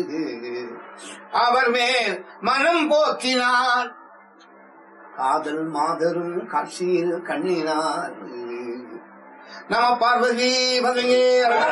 அவர் மேல் மனம் போக்கினார் காதல் மாதரும் காட்சியில் கண்ணினார் நம பார்வதி வதையே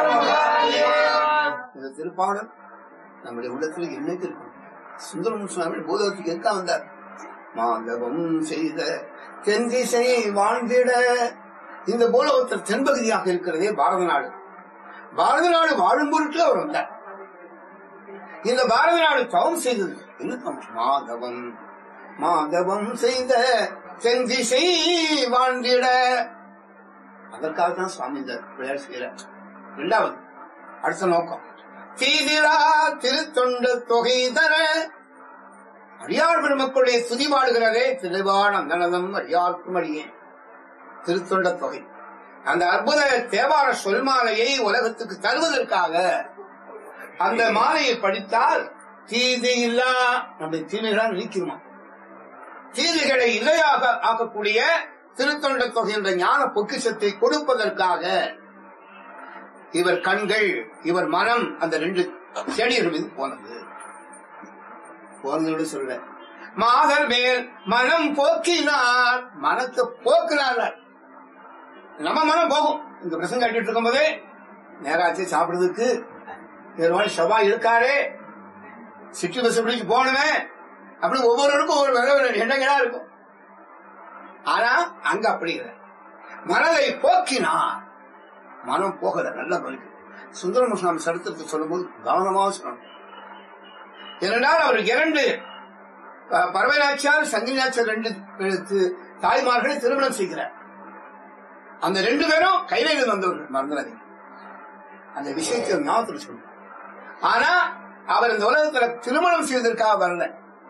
இந்த திருப்பாடல் நம்முடைய உள்ளத்தில் என்னைக்கு இருக்கும் சுந்தரம் சுவாமி பூதத்துக்கு எங்க வந்தார் மாதவம் செய்த தென்திசை வாழ்ந்திட இந்த பூலோகத்தில் தென்பகுதியாக இருக்கிறதே பாரத நாடு பாரத நாடு வாழும் பொருட்டு அவர் வந்தார் இந்த பாரத நாடு தவம் செய்தது என்னக்கம் மாதவம் மாதவம் செய்த தென்திசை வாழ்ந்திட அதற்காக தான் சுவாமி இந்த விளையாட்டு செய்யறார் இரண்டாவது அடுத்த நோக்கம் தீதிரா திருத்தொண்டு தொகை தர அடியார் பெருமக்களுடைய துதி பாடுகிறதே திருவான் அந்தனதம் அடியார்க்கும் அடியேன் திருத்தொண்ட தொகை அந்த அற்புத தேவார சொல்மாலையை உலகத்துக்கு தருவதற்காக அந்த மாலையை படித்தால் தீது இல்லா நம்முடைய தீமைகளால் நீக்கிருமா தீதுகளை இல்லையாக ஆக்கக்கூடிய திருத்தொண்ட தொகை என்ற ஞான பொக்கிஷத்தை கொடுப்பதற்காக இவர் கண்கள் இவர் மனம் அந்த ரெண்டு செடிகள் மீது போனது போனதோடு சொல்ல மாதர் மேல் மனம் போக்கினார் மனத்தை போக்கினார் நம்ம மனம் போகும் இந்த பிரசங்க கட்டிட்டு இருக்கும் போதே நேராச்சு சாப்பிடுறதுக்கு வேறு செவ்வாய் இருக்காரே சிட்டி பஸ் பிடிச்சு போகணுமே அப்படி ஒவ்வொருவருக்கும் ஒவ்வொரு வெவ்வேறு எண்ணங்களா இருக்கும் ஆனா அங்க அப்படி இல்லை மனதை போக்கினார் மனம் போகல நல்ல மனுக்கு சுந்தரமுசாமி சரித்திரத்தை சொல்லும்போது கவனமாக சொல்லணும் ஏனென்றால் அவர் இரண்டு அஹ், பரவலாச்சார் சங்கிலியாச்சார் ரெண்டு தி- தாய்மார்களை திருமணம் செய்கிறார் அந்த ரெண்டு பேரும் கைலையில் வந்தவர்கள் மறந்துடாதீங்க அந்த விஷயத்தை ஞாபகத்தில் சொல்லணும் ஆனா அவர் இந்த உலகத்துல திருமணம் செய்வதற்காக வரல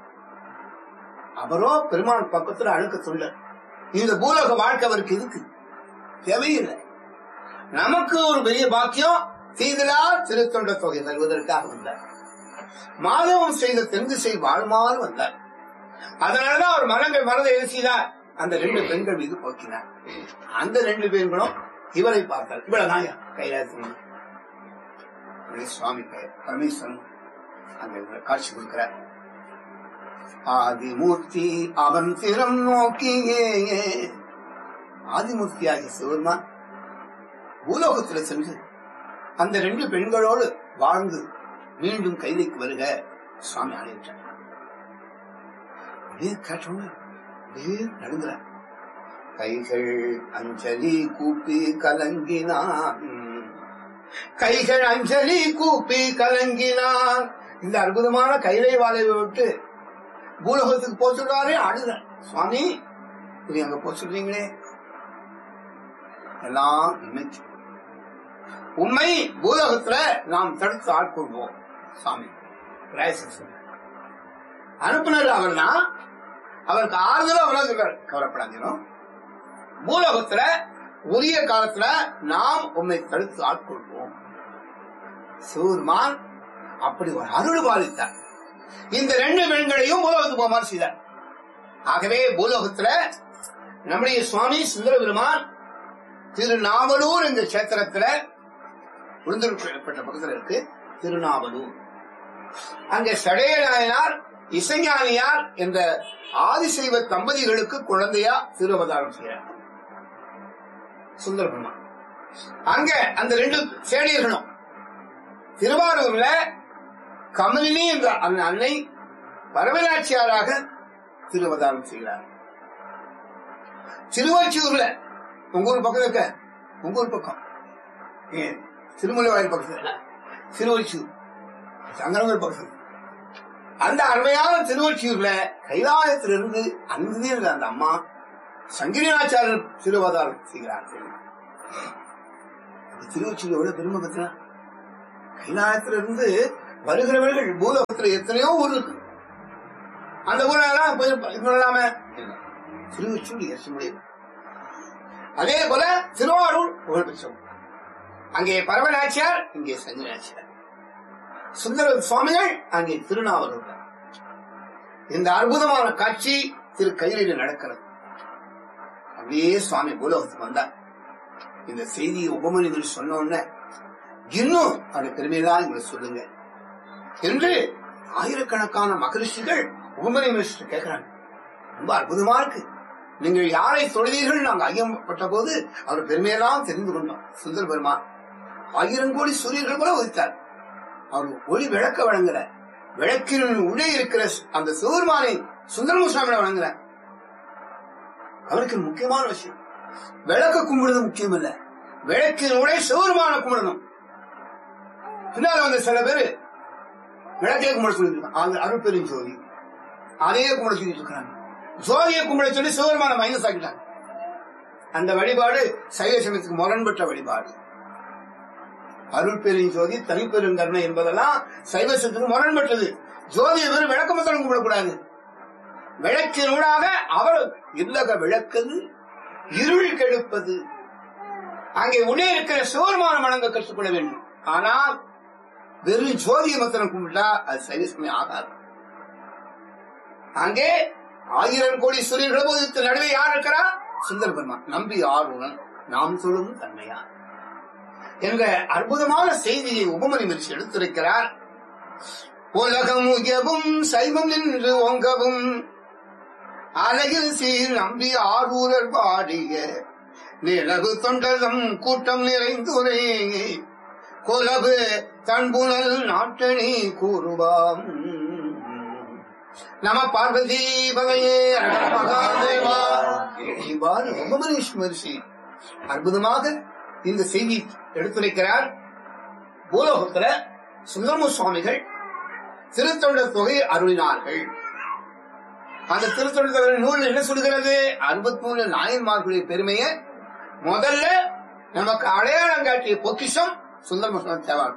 அவரோ பெருமாள் பக்கத்துல அழுக்க சொல்ல இந்த பூலோக வாழ்க்கை அவருக்கு இருக்கு தேவையில்லை நமக்கு ஒரு பெரிய பாக்கியம் தீதிலா திருத்தொண்ட தொகை தருவதற்காக வந்தார் மாதவம் செய்த தென்திசை வாழ்மாறு வந்தார் அதனாலதான் அவர் மனங்கள் மனதை எழுச்சினார் அந்த ரெண்டு பெண்கள் மீது போக்கினார் அந்த ரெண்டு பெண்களும் இவரை பார்த்தார் இவ்வளவுதான் கைலாசம் சுவாமி பெயர் பரமேஸ்வரன் அங்க காட்சி கொடுக்கிறார் ஆதிமூர்த்தி அவன் திறம் நோக்கியே ஆதிமூர்த்தியாகிய சிவருமான் பூலோகத்தில் சென்று அந்த ரெண்டு பெண்களோடு வாழ்ந்து மீண்டும் கைதைக்கு வருக சுவாமி ஆணையிட்டார் அப்படியே கேட்டோன்னு அப்படியே நடுங்குறார் கைகள் அஞ்சலி கூப்பி கலங்கினான் கைகள் அஞ்சலி கூப்பி கலங்கினான் இந்த அற்புதமான கைலை வாழையை விட்டு பூலோகத்துக்கு போக சொல்றாரே அழுத சுவாமி நீ அங்க போக சொல்றீங்களே எல்லாம் நினைச்சு உண்மை பூலோகத்துல நாம் தடுத்து ஆட்கொள்வோம் சாமி பிராயசம் சொன்னார். அனுப்புனர் அவர் தான் அவருக்கு ஆறுதலும் அவ்வளவு சொல்றாரு கவலைப்படாதீங்க பூலோகத்துல உரிய காலத்துல நாம் உண்மை தடுத்து ஆட்கொள்வோம் சூர்மான் அப்படி ஒரு அருள் பாலித்தார் இந்த ரெண்டு பெண்களையும் பூலோகத்துக்கு போமாறு செய்தார் ஆகவே பூலோகத்துல நம்முடைய சுவாமி சுந்தர பெருமான் திருநாவலூர் என்ற கஷேத்திரத்துல விழுந்தூர்பட்ட பக்கத்துல இருக்கு திருநாவலூர் அங்க சடைய நாயனார் இசைஞானியார் என்ற ஆதிசைவ தம்பதிகளுக்கு குழந்தையா திருவதாரம் செய்யறார் சுந்தர பெருமான் அங்க அந்த ரெண்டு சேடியர்களும் திருவாரூர்ல கமலினி என்ற அந்த அன்னை பரவலாட்சியாராக திருவதாரம் செய்கிறார் திருவொற்றியூர்ல உங்க ஊர் பக்கம் இருக்க உங்க ஊர் பக்கம் ஏன் திருமலை வாயில் பக்கத்துல திருவொற்றியூர் சங்கரங்கர் பக்கத்துல அந்த அருமையான திருவொற்றியூர்ல கைலாயத்திலிருந்து அங்கே இருந்த அந்த அம்மா சங்கிரிநாச்சாரர் திருவதாரம் செய்கிறார்கள் திருவொற்றியூர் எவ்வளவு பெருமை பத்தினா கைலாயத்திலிருந்து வருகிறவர்கள் பூலோகத்துல எத்தனையோ ஊர் இருக்கு அந்த ஊரெல்லாம் போய் இது பண்ணலாமே திருவொற்றியூர் ஏற்ற முடியும் அதே போல திருவாரூர் புகழ்பெற்றோம் அங்கே பரவநாச்சியார் இங்கே சஞ்சனாச்சியார் சுந்தர சுவாமிகள் அங்கே திருநாவலூர் இந்த அற்புதமான காட்சி திரு கையில நடக்கிறது அப்படியே சுவாமி பூலோகத்துக்கு வந்தார் இந்த செய்தியை உபமனிகள் சொன்ன உடனே இன்னும் அந்த பெருமைதான் எங்களை சொல்லுங்க என்று ஆயிரக்கணக்கான மகரிஷிகள் உபமணி மினிஸ்டர் கேட்கிறாங்க ரொம்ப அற்புதமா இருக்கு நீங்கள் யாரை தொழுதீர்கள் நாங்கள் ஐயப்பட்ட போது அவர் பெருமையெல்லாம் தெரிந்து கொண்டோம் சுந்தர பெருமான் ஆயிரம் கோடி சூரியர்கள் கூட உதித்தார் அவர் ஒளி விளக்க வழங்குற விளக்கின் உள்ளே இருக்கிற அந்த சிவருமானை சுந்தரமுசாமி வழங்குற அவருக்கு முக்கியமான விஷயம் விளக்க கும்பிடுறது முக்கியம் இல்ல விளக்கின் உடைய சிவருமான கும்பிடணும் பின்னால் வந்த சில பேரு விளக்கே கும்பிட சொல்லிட்டு அந்த அருட்பெரும் ஜோதி அதையே கும்பிட சொல்லிட்டு இருக்கிறாங்க ஜோதியை கும்பிட சொல்லி சிவருமான மைனஸ் ஆக்கிட்டாங்க அந்த வழிபாடு சைவ சமயத்துக்கு முரண்பட்ட வழிபாடு அருள் பெரும் ஜோதி தனிப்பெரும் கருணை என்பதெல்லாம் சைவசத்துக்கு முரண்பட்டது ஜோதியை வெறும் விளக்க மட்டும் கும்பிடக்கூடாது விளக்கினூடாக அவர் இல்லக விளக்குது இருள் கெடுப்பது அங்கே உள்ளே இருக்கிற சிவருமான வணங்க கற்றுக்கொள்ள வேண்டும் ஆனால் வெறும் ஜோதியை மாத்திரம் கும்பிட்டா அது சைவசமே ஆகாது அங்கே ஆயிரம் கோடி சூரியர்கள் போது நடுவே யார் இருக்கிறா சுந்தர பெருமான் நம்பி ஆர்வலன் நாம் சொல்லும் தன்மையா என்ற அற்புதமான செய்தியை உபமணி மகிழ்ச்சி எடுத்துரைக்கிறார் உலகம் உயவும் சைவம் நின்று ஓங்கவும் அலையில் சீர் நம்பி ஆரூரர் பாடிய நிலவு தொண்டதம் கூட்டம் நிறைந்துரை குலவு தன்புணல் நாட்டணி கூறுவாம் நம பார்வதி பகையே மகாதேவா இவ்வாறு உபமனீஷ் மரிசி அற்புதமாக இந்த செய்தி எடுத்துரைக்கிறார் பூலோகத்துல சுந்தரமு சுவாமிகள் திருத்தொண்டர் தொகை அருளினார்கள் அந்த திருத்தொண்டர் தொகை நூல் என்ன சொல்கிறது அறுபத்தி மூணு நாயன்மார்களுடைய பெருமையை முதல்ல நமக்கு அடையாளம் காட்டிய பொக்கிஷம் சுந்தரமு சுவாமி தேவார்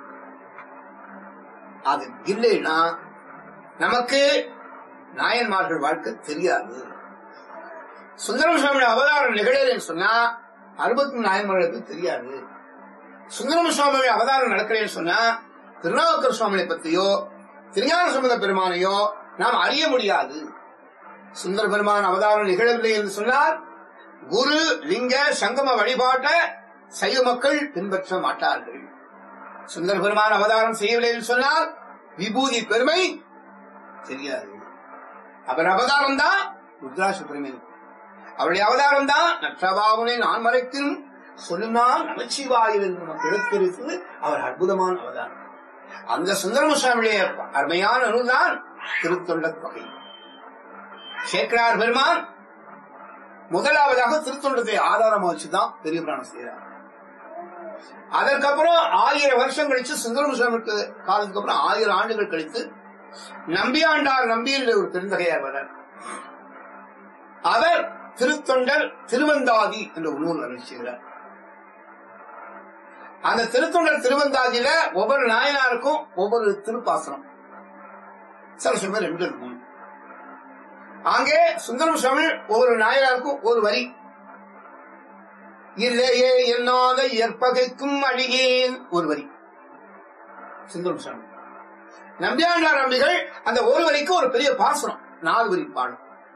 அது இல்லைன்னா நமக்கு நாயன்மார்கள் வாழ்க்கை தெரியாது சுந்தரம் சுவாமி அவதாரம் நிகழலன்னு சொன்னா அறுபத்தி நாயன்மார்களுக்கு தெரியாது சுந்தரம் சுவாமி அவதாரம் நடக்கிறேன்னு சொன்னா திருநாவுக்கர் சுவாமியை பத்தியோ திருஞான சம்பந்த பெருமானையோ நாம் அறிய முடியாது சுந்தர பெருமான் அவதாரம் நிகழவில்லை என்று சொன்னால் குரு லிங்க சங்கம வழிபாட்டை சைவ மக்கள் பின்பற்ற மாட்டார்கள் சுந்தர பெருமான் அவதாரம் செய்யவில்லை என்று சொன்னால் விபூதி பெருமை தெரியாது அவர் அவதாரம் தான் ருத்ராச பெருமை அவருடைய அவதாரம் தான் நற்றபாவனை நான் மறைக்கும் சொல்லுனால் நமச்சிவாயில் என்று நமக்கு எடுத்துரைத்தது அவர் அற்புதமான அவதாரம் அந்த சுந்தரமுசாமியுடைய அருமையான நூல்தான் திருத்தொண்ட தொகை சேக்கரார் பெருமான் முதலாவதாக திருத்தொண்டத்தை ஆதாரமா வச்சுதான் பெரிய பிராணம் செய்யறார் அதற்கப்புறம் ஆயிரம் வருஷம் கழிச்சு சுந்தரமுசாமிக்கு காலத்துக்கு அப்புறம் ஆயிரம் ஆண்டுகள் கழித்து நம்பியாண்டார் நம்பியில் ஒரு பெருந்தகையார் வரார் அவர் திருத்தொண்டர் திருவந்தாதி என்ற ஒரு நூல் அறிவிச்சுகிறார் அந்த திருத்தொண்டர் திருவந்தாதியில ஒவ்வொரு நாயனாருக்கும் ஒவ்வொரு திருப்பாசனம் சில சமயம் ரெண்டு இருக்கும் அங்கே சுந்தரம் சுவாமி ஒவ்வொரு நாயனாருக்கும் ஒரு வரி இல்லையே எண்ணாத ஏற்பகைக்கும் அழியேன் ஒரு வரி சுந்தரம் சுவாமி நம்பியாண்டார் நம்பிகள் அந்த ஒரு வரிக்கு ஒரு பெரிய பாசனம் நாலு வரி பாடும்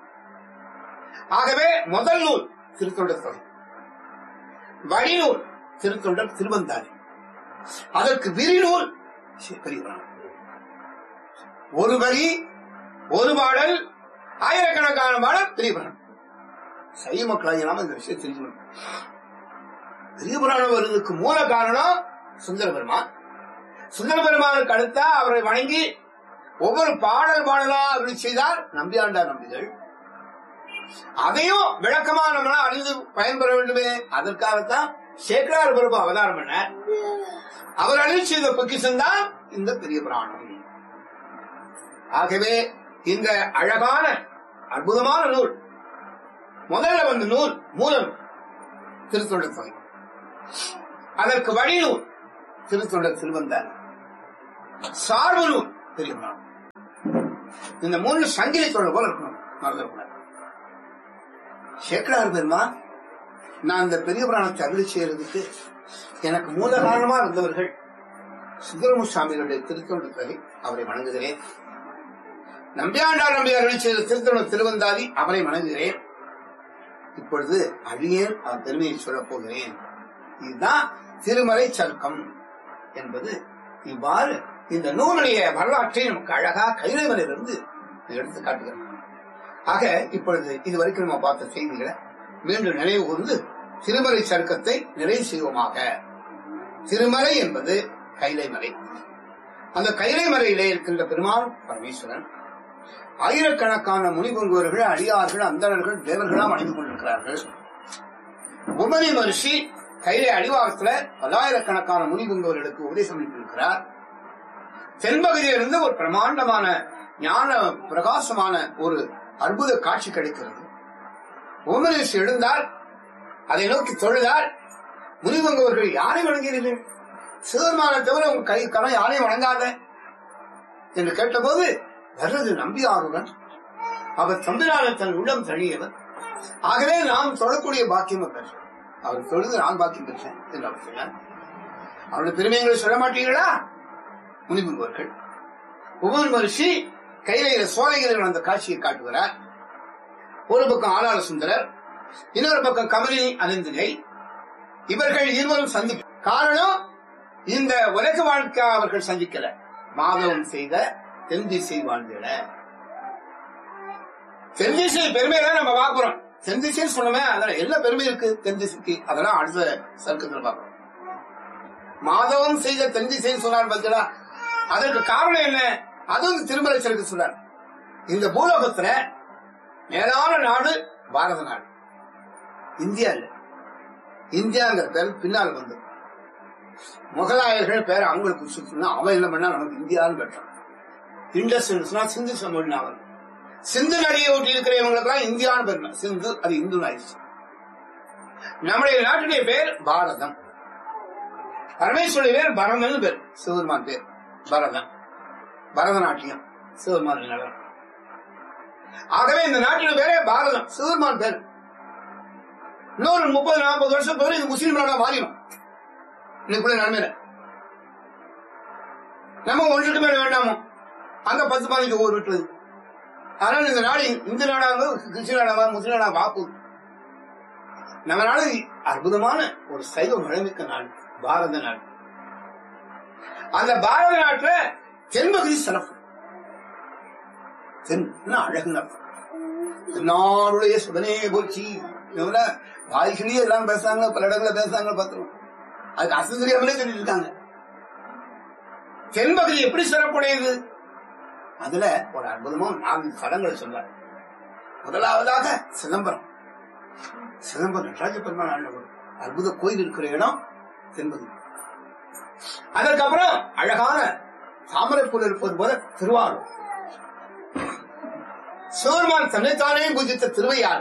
ஆகவே முதல் நூல் திருத்தொண்டர் தொகை வழிநூல் திருத்தொண்டர் திருவந்தாதி அதற்கு விரிநூல் பெரியவரான் ஒரு வரி ஒரு பாடல் ஆயிரக்கணக்கான பாடல் பெரியவரான் சைவ மக்களாக நாம இந்த விஷயம் தெரிஞ்சுக்கணும் பெரியபுராணம் வருவதற்கு மூல காரணம் சுந்தர பெருமான் சுந்தர பெருமானுக்கு அடுத்தா அவரை வணங்கி ஒவ்வொரு பாடல் பாடலா அருள் செய்தார் நம்பியாண்டார் நம்பிகள் அதையும் விளக்கமா நம்ம அறிந்து பயன்பெற வேண்டுமே அதற்காகத்தான் சேக்கரார் பிரபு அவதாரம் பண்ண அவர் அருள் செய்த பொக்கிஷம் தான் இந்த பெரிய புராணம் ஆகவே இந்த அழகான அற்புதமான நூல் முதல்ல வந்த நூல் மூலம் திருத்தொண்டர் தொகை அதற்கு வழி நூல் திருத்தொண்டர் திருவந்தார் சார்பு நூல் பெரிய புராணம் இந்த மூணு சங்கிலி தொடர் போல இருக்கணும் மறந்துடக்கூடாது சேக்கரார் பெருமா நான் இந்த பெரிய புராணத்தை அருள் செய்யறதுக்கு எனக்கு மூல காரணமா இருந்தவர்கள் சுந்தரமு சுவாமிகளுடைய திருத்தொண்டு தொகை அவரை வணங்குகிறேன் நம்பியாண்டார் நம்பி அருள் செய்த திருத்தொண்டு திருவந்தாதி அவரை வணங்குகிறேன் இப்பொழுது அழியேன் அவர் பெருமையை சொல்லப் போகிறேன் இதுதான் திருமலை சருக்கம் என்பது இவ்வாறு இந்த நூலுடைய வரலாற்றை நமக்கு அழகா கைலைவனிலிருந்து எடுத்து காட்டுகிறோம் ஆக இப்பொழுது இதுவரைக்கும் நம்ம பார்த்த செய்திகளை மீண்டும் நினைவு கூர்ந்து திருமலை சருக்கத்தை நிறைவு செய்வோமாக திருமலை என்பது கைலை மலை அந்த கைலை மலையிலே இருக்கின்ற பெருமாள் பரமேஸ்வரன் ஆயிரக்கணக்கான முனிபுங்குவர்கள் அடியார்கள் அந்தணர்கள் தேவர்களாம் அணிந்து கொண்டிருக்கிறார்கள் உமரி மரிஷி கைலை அடிவாரத்துல பல்லாயிரக்கணக்கான முனிபுங்குவர்களுக்கு உபதேசம் அளித்திருக்கிறார் தென்பகுதியிலிருந்து ஒரு பிரமாண்டமான ஞான பிரகாசமான ஒரு அற்புத காட்சி கிடைக்கிறது உமரேஷ் எழுந்தால் அதை நோக்கி தொழுதால் முனிவங்கவர்கள் யாரை வணங்குகிறீர்கள் சிவருமான தவிர உங்க கை கரம் யாரையும் வணங்காத என்று கேட்டபோது வர்றது நம்பியாருடன் அவர் தம்பிரான தன் உள்ளம் தழியவர் ஆகவே நாம் தொழக்கூடிய பாக்கியம் பெற்றோம் அவர் தொழுது நான் பாக்கியம் பெற்றேன் என்று அவர் சொன்னார் அவருடைய பெருமைகளை சொல்ல மாட்டீங்களா முனிவர்கள் உபன் மரிஷி கையில சோலைகளில் அந்த காட்சியை காட்டுகிறார் ஒரு பக்கம் ஆளாள சுந்தரர் இன்னொரு பக்கம் கமலி அனந்திகை இவர்கள் இருவரும் சந்தி காரணம் இந்த உலக வாழ்க்கை அவர்கள் சந்திக்கல மாதவம் செய்த தென் திசை வாழ்ந்திட தென் திசை பெருமையெல்லாம் நம்ம பார்க்கிறோம் தென் திசைன்னு சொன்னோமே அதெல்லாம் என்ன பெருமை இருக்கு தென் திசைக்கு அதெல்லாம் அடுத்த சர்க்கத்தில் பார்க்கிறோம் மாதவம் செய்த தென் திசைன்னு சொன்னார் பார்த்தீங்களா அதற்கு காரணம் என்ன அதுவும் திருமலை சருக்கு சொன்னார் இந்த பூலோகத்துல மேலான நாடு பாரத நாடு இந்தியா இல்ல இந்தியாங்கிற பேர் பின்னால் வந்து முகலாயர்கள் பேர் அவங்களுக்கு சுற்றினா அவன் என்ன பண்ணா நமக்கு இந்தியான்னு பெற்றான் இண்டஸ் சொன்னா சிந்து சமூக அவன் சிந்து நதியை ஒட்டி இருக்கிற இவங்களுக்கெல்லாம் இந்தியான்னு பேர் சிந்து அது இந்து ஆயிடுச்சு நம்முடைய நாட்டுடைய பேர் பாரதம் பரமேஸ்வரி பேர் பரதன் பேர் சிவருமான் பேர் பரதன் பரதநாட்டியம் சிவருமான் நடனம் ஆகவே இந்த நாட்டின் பேரே பாரதம் சிவருமான் பேர் இன்னொரு முப்பது நாற்பது வருஷம் பேர் இது முஸ்லீம் நாடா மாறிடும் இன்னைக்குள்ள நன்மையில நம்ம ஒன்றுக்கு மேல வேண்டாமோ அங்க பத்து பதினஞ்சு ஊர் விட்டுறது அதனால இந்த நாடு இந்து நாடாக கிறிஸ்டின் நாடாக முஸ்லீம் நாடாக வாக்கு நம்ம நாடு அற்புதமான ஒரு சைவ மழைமிக்க நாடு பாரத நாடு அந்த பாரத நாட்டுல தென்பகுதி சிறப்பு தென் அழகுங்க நாளுடைய சுடனே போச்சு வாய்கிலேயே எல்லாம் பேசுறாங்க பல இடங்கள பேசுறாங்க பார்த்துருவோம் அதுக்கு அசல் தெரியாமலே சொல்லிட்டு இருக்காங்க தென்பகுதி எப்படி சிறப்புடையது அதுல ஒரு அற்புதமா நான்கு சடங்களை சொல்றாரு முதலாவதாக சிதம்பரம் சிதம்பரம் நடராஜ பெருமாள் ஆண்டவர் அற்புத கோயில் இருக்கிற இடம் தென்பகுதி அதற்கப்புறம் அழகான தாமரைப்பூர் இருப்பது போல திருவாரூர் சிவருமான் தன்னைத்தானே பூஜித்த திருவையாறு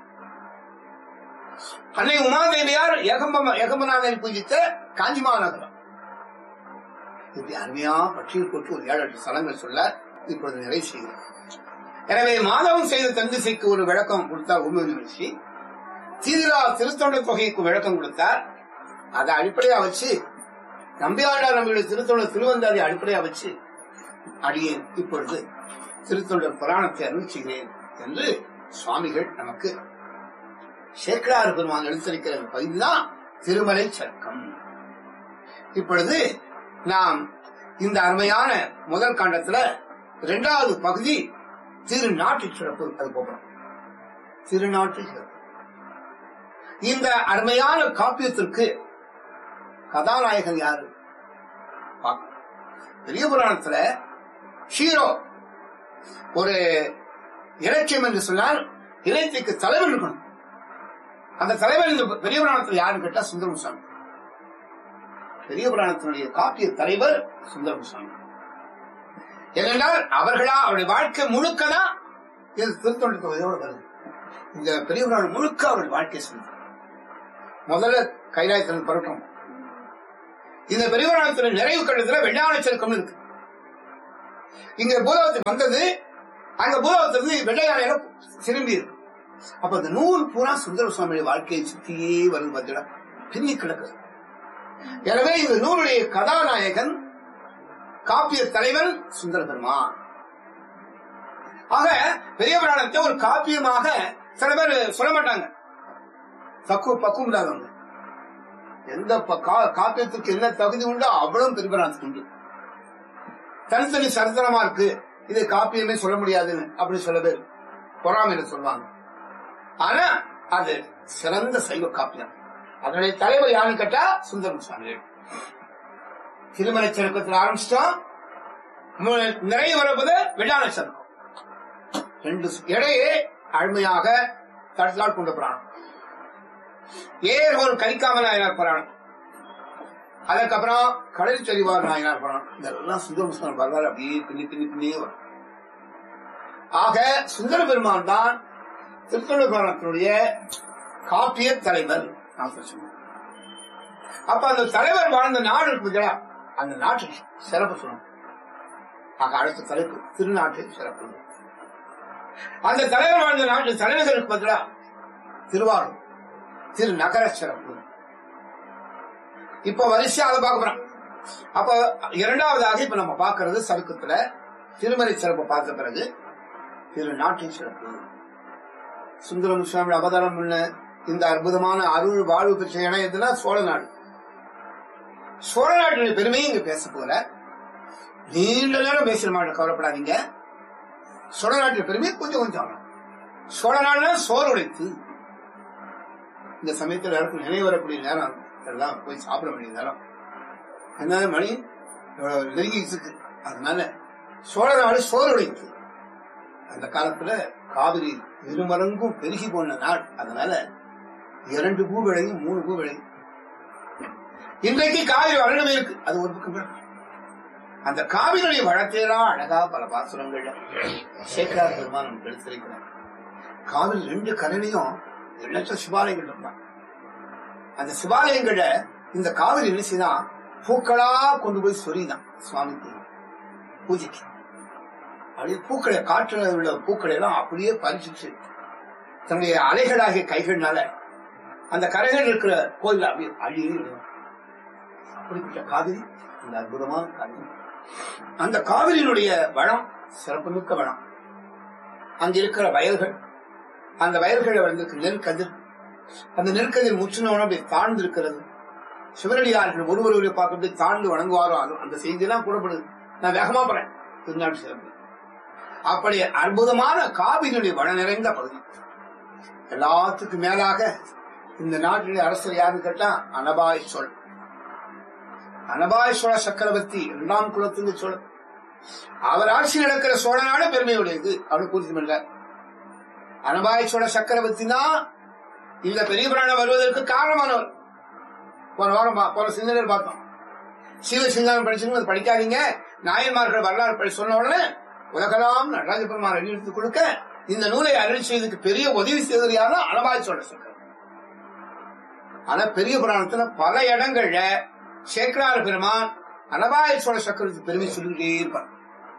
அன்னை உமாதேவியார் ஏகம்ப ஏகம்பநாதனை பூஜித்த காஞ்சிமா நகரம் இப்படி அருமையா பட்டியல் போட்டு ஒரு ஏழு எட்டு ஸ்தலங்கள் சொல்ல இப்பொழுது நிறைவு செய்கிறோம் எனவே மாதவம் செய்த தந்திசைக்கு ஒரு விளக்கம் கொடுத்தார் உண்மை நிகழ்ச்சி தீதிலா திருத்தொண்ட தொகைக்கு விளக்கம் கொடுத்தார் அதை அடிப்படையா வச்சு நம்பியாண்டார் நம்மளுடைய திருத்தொண்டர் திருவந்தாதி அடிப்படையா வச்சு அடியேன் இப்பொழுது திருத்தொண்டர் புராணத்தை அருள் செய்கிறேன் என்று சுவாமிகள் நமக்கு சேக்கடாறு பெருமான் எடுத்திருக்கிற பகுதிதான் திருமலை சர்க்கம் இப்பொழுது நாம் இந்த அருமையான முதல் காண்டத்துல இரண்டாவது பகுதி திருநாட்டு சிறப்பு அது போகிறோம் திருநாட்டு சிறப்பு இந்த அருமையான காப்பியத்திற்கு கதாநாயகன் யாரு பார்க்கணும். பெரிய புராணத்துல ஹீரோ ஒரு இலக்கியம் என்று சொன்னால் இலக்கியக்கு தலைவர் இருக்கணும் அந்த தலைவர் இந்த பெரிய புராணத்தில் யாருன்னு கேட்டா சுந்தரம் சுவாமி பெரிய புராணத்தினுடைய காப்பிய தலைவர் சுந்தரம் சுவாமி ஏனென்றால் அவர்களா அவருடைய வாழ்க்கை முழுக்கதான் இது திருத்தொண்ட தொகையோடு வருது இந்த பெரிய புராணம் முழுக்க அவருடைய வாழ்க்கை சொல்லுது முதல்ல கைலாயத்தின் புரட்டம் இந்த பெரிய புராணத்தின் நிறைவு கட்டத்துல வெள்ளாண செருக்கம் இருக்கு இங்க பூலோகத்துக்கு வந்தது அங்க பூலோகத்திலிருந்து வெள்ளையானையில திரும்பி இருக்கு அப்ப அந்த நூல் பூரா சுந்தர சுவாமியுடைய வாழ்க்கையை சுத்தியே வருது பார்த்தீங்கன்னா பின்னி கிடக்குது எனவே இந்த நூலுடைய கதாநாயகன் காப்பிய தலைவன் சுந்தர பெருமான் ஆக பெரிய புராணத்தை ஒரு காப்பியமாக சில பேர் சொல்ல மாட்டாங்க தக்கு பக்குவம் இல்லாதவங்க எந்த ப- கா- காப்பியத்துக்கு என்ன தகுதி உண்டோ அவ்வளவு பெரிய புராணத்துக்கு உண்டு தனித்தனி சரித்திரமா இருக்கு இது காப்பியமே சொல்ல முடியாதுன்னு அப்படி சொல்ல பேர் பொறாமையில சொல்லுவாங்க ஆனா அது சிறந்த சைவ காப்பியம் அதனுடைய தலைவர் யாருன்னு கேட்டா சுந்தரம் சுவாமிகள் திருமலை சருக்கத்தில் ஆரம்பிச்சிட்டோம் மு- நிறைய வரப்பது வெள்ளாண சருக்கம் ரெண்டு சு- இடையே அருமையாக தடத்தால் கொண்டு புராணம் ஏர் ஒரு கலிக்காம நாயனார் புராணம் அதுக்கப்புறம் கடல் சரிவார் நாயனார் புராணம் இதெல்லாம் சுந்தர முஸ்லிம் வரலாறு அப்படியே பின்னி பின்னி பின்னே வரும் ஆக சுந்தர பெருமான் தான் திருத்தொண்டர் புராணத்தினுடைய காப்பிய தலைவர் நான் சொன்னேன் அப்ப அந்த தலைவர் வாழ்ந்த நாடு இருக்கு பார்த்தீங்களா, அந்த நாட்டின் சிறப்பு சொல்லணும் ஆக அடுத்த தலைப்பு திருநாட்டின் சிறப்பு அந்த தலைவர் வாழ்ந்த நாட்டு தலைநகர் இருக்கு பார்த்தீங்களா, திருவாரூர் திருநகர சிறப்பு இப்ப வரிசையா அதை பார்க்க போறோம் அப்ப இரண்டாவதாக இப்ப நம்ம பார்க்கிறது சருக்கத்துல திருமலை சிறப்பு பார்த்த பிறகு திருநாட்டின் சிறப்பு சுந்தரம் சுவாமி அவதாரம் உள்ள இந்த அற்புதமான அருள் வாழ்வு பெற்ற இடம் எதுனா சோழ நாடு சோழ நாட்டினுடைய பெருமையை இங்க பேச போல நீண்ட நேரம் பேசுற மாதிரி கவலைப்படாதீங்க சோழ நாட்டின் பெருமையை கொஞ்சம் கொஞ்சம் ஆகலாம். சோழ நாடுனா சோறு உடைத்து இந்த சமயத்தில் எல்லாருக்கும் நினைவு வரக்கூடிய நேரம் எல்லாம் போய் சாப்பிட வேண்டிய நேரம் என்ன மணி இவ்வளவு நெருங்கி இருக்கு அதனால சோழ நாடு சோறு உடைத்து அந்த காலத்துல காவிரி இருமரங்கும் பெருகி போன நாள் அதனால இரண்டு பூ விளையும் மூணு பூ விளையும் இன்றைக்கு காவிரி வளர்ந்து இருக்கு அது ஒரு பக்கம் இருக்கு. அந்த காவிரியுடைய வளத்தையெல்லாம் அழகா பல பாசுரங்கள்ல சேக்கரார் பெருமான் நமக்கு எடுத்திருக்கிறார் காவிரி ரெண்டு கரையிலையும் எண்ணற்ற சிவாலயங்கள் இருந்தான் அந்த சிவாலயங்கள இந்த காவிரி என்ன செய்தான் பூக்களா கொண்டு போய் சொரிதான் சுவாமிக்கு பூஜைக்கு அப்படியே பூக்களை காற்றுல உள்ள பூக்களை எல்லாம் அப்படியே பறிச்சுச்சு தன்னுடைய அலைகளாகிய கைகள்னால அந்த கரைகள் இருக்கிற கோயில் அப்படியே அழியே விடும். அப்படிப்பட்ட காவிரி அந்த அற்புதமான காவிரி அந்த காவிரியினுடைய வளம் சிறப்புமிக்க வளம் அங்க இருக்கிற வயல்கள் அந்த வயல்களில் வந்திருக்க நெற்கதிர் அந்த நெற்கதிர் முற்றினவன அப்படி தாழ்ந்து இருக்கிறது சிவனடியார்கள் ஒருவர் ஒருவரை பார்க்கறது தாழ்ந்து வணங்குவாரோ அது- அந்த செய்தியெல்லாம் கூறப்படுது நான் வேகமா போறேன் திருநாட்டு சிறப்பு அப்படி அற்புதமான காவிரியுடைய வள நிறைந்த பகுதி எல்லாத்துக்கும் மேலாக இந்த நாட்டினுடைய அரசர் யாருன்னு கேட்டா அனபாய் சொல் அனபாய் சோழ சக்கரவர்த்தி இரண்டாம் குலத்துக்கு சொல் அவர் ஆட்சி நடக்கிற சோழ நாடு பெருமையுடையது அப்படின்னு பூர்த்தி பண்றார் அனபாய் சோழ சக்கரவர்த்தி தான் இந்த பெரிய புராணம் வருவதற்கு காரணமானவர் போன வாரம் பா- போன சிந்தனையில் பார்த்தோம் சிவ சிங்காரம் படிச்சுன்னு அது படிக்காதீங்க நாயன்மார்கள் வரலாறு படி சொன்ன உடனே உலகலாம் நடராஜ பெருமான் அடியெடுத்து கொடுக்க இந்த நூலை அருள் செய்ததுக்கு பெரிய உதவி செய்தது யாரும் அனபாய் சோழ சக்கரம் ஆனா பெரிய புராணத்துல பல இடங்கள்ல சேக்கரார் பெருமான் அனபாய சோழ சக்கரத்துக்கு பெருமை சொல்லிக்கிட்டே இருப்பார்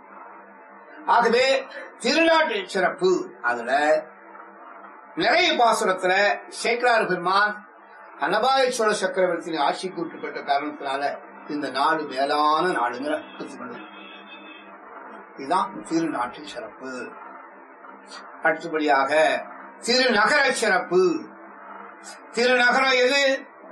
ஆகவே திருநாட்டு சிறப்பு அதுல நிறைய பாசுரத்துல சேக்கரார் பெருமான் அனபாய சோழ சக்கரவர்த்தியின் ஆட்சிக்கு உட்பட்ட காரணத்தினால இந்த நாடு மேலான நாடுங்கிற கருத்து கொண்டது. இதுதான் திருநாட்டு சிறப்பு அடுத்தபடியாக திருநகர சிறப்பு திருநகரம் எது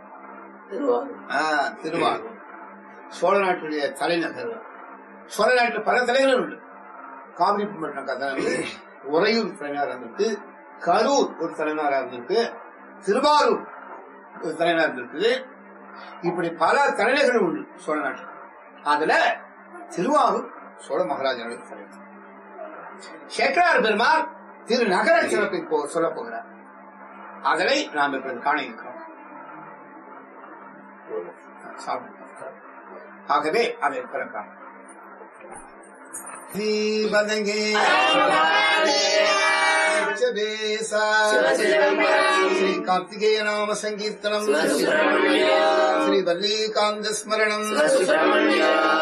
ஆ, திருவாரூர் சோழ நாட்டுடைய தலைநகர் சோழ நாட்டு பல தலைநகர் உண்டு காவிரி மட்டும் கதை உறையூர் தலைநகராக இருந்திருக்கு கரூர் ஒரு தலைநகராக இருந்திருக்கு திருவாரூர் ஒரு தலைநகர் இருந்திருக்கு இப்படி பல தலைநகர்கள் உண்டு சோழ நாட்டில் அதுல திருவாரூர் சோழ மகாராஜனுடைய தலைநகர் சேக்கரார் பெருமாள் திருநகர சிறப்பை போ சொல்லப் போகிறார் அதனை நாம் இப்போது காண இருக்கிறோம் சாப்பிடுவோம். ஆகவே அதை பிறக்காம் தீபதங்கே உச்சபேசா. ஸ்ரீ கார்த்திகேய நாம சங்கீர்த்தனம் ஸ்ரீ வல்லீகாந்த ஸ்மரணம்